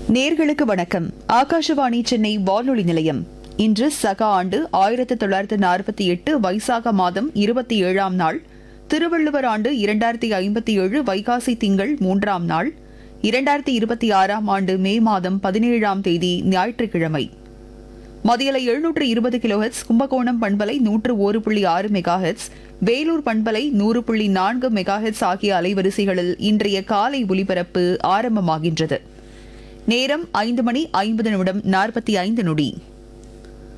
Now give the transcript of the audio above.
நேர்களுக்கு வணக்கம் ஆகாஷவாணி சென்னை வானொலி நிலையம் இன்று சக ஆண்டு ஆயிரத்து தொள்ளாயிரத்து நாற்பத்தி எட்டு வைசாக மாதம் இருபத்தி ஏழாம் நாள் திருவள்ளுவர் ஆண்டு இரண்டாயிரத்தி ஐம்பத்தி ஏழு வைகாசி திங்கள் மூன்றாம் நாள் இரண்டாயிரத்தி இருபத்தி ஆறாம் ஆண்டு மே மாதம் பதினேழாம் தேதி ஞாயிற்றுக்கிழமை மதியலை எழுநூற்று இருபது கிலோஹெட்ஸ் கும்பகோணம் பண்பலை நூற்று ஒரு புள்ளி ஆறு மெகாஹெட்ஸ் வேலூர் பண்பலை நூறு புள்ளி நான்கு மெகாஹெட்ஸ் ஆகிய அலைவரிசைகளில் இன்றைய காலை ஒலிபரப்பு ஆரம்பமாகின்றது நேரம் ஐந்து மணி ஐம்பது நிமிடம் நாற்பத்தி ஐந்து நொடி